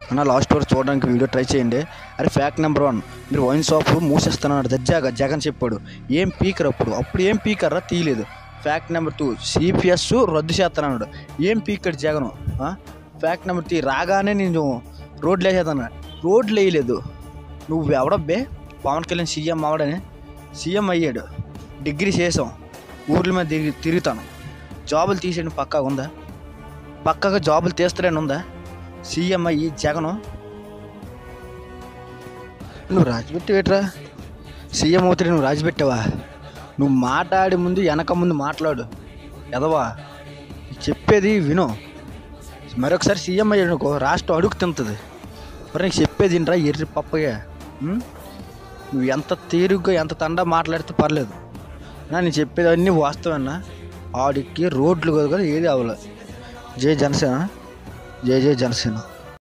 అన్న లాస్ట్ వరకు చూడడానికి వీడియో ట్రై చేయండి అరే ఫ్యాక్ట్ నెంబర్ వన్ మీరు వైన్ షాప్ మూసేస్తున్నాడు దర్జాగా జగన్ చెప్పాడు ఏం పీకర్ అప్పుడు అప్పుడు ఏం పీకర్రా తీయలేదు ఫ్యాక్ట్ నెంబర్ టూ సిపిఎస్ రద్దు చేస్తున్నాడు ఏం పీకర్ జగన్ ఫ్యాక్ట్ నెంబర్ త్రీ రాగానే నేను రోడ్లు వేసేదన్నా రోడ్లు వేయలేదు నువ్వు ఎవడబ్బే పవన్ కళ్యాణ్ సీఎం అవడని సీఎం అయ్యాడు డిగ్రీ చేసాం ఊర్ల మీద తిరిగి తిరుగుతాను జాబులు తీసేయడం పక్కా ఉందా పక్కగా జాబులు తీస్తాడని ఉందా సీఎం అయ్యి జగను నువ్వు రాజపెట్టేట్రా సీఎం అవుతాడు నువ్వు రాజపెట్టావా నువ్వు మాట్లాడే ముందు వెనక ముందు మాట్లాడు ఎదవా చెప్పేది విను మరొకసారి సీఎం అయ్యాడు అనుకో రాష్ట్రం అడుగు తింటుంది మరి నీకు చెప్పేది వినరా ఎర్రి పప్పగా ఉం? నువ్వు ఎంత తీరుగ్గా ఎంత తండా మాట్లాడితే పర్లేదు నా నేను చెప్పేది అన్నీ వాస్తవేనా ఆడికి రోడ్లు కదా ఏది అవ్వలేదు జై జనసేన జై జై జనసేన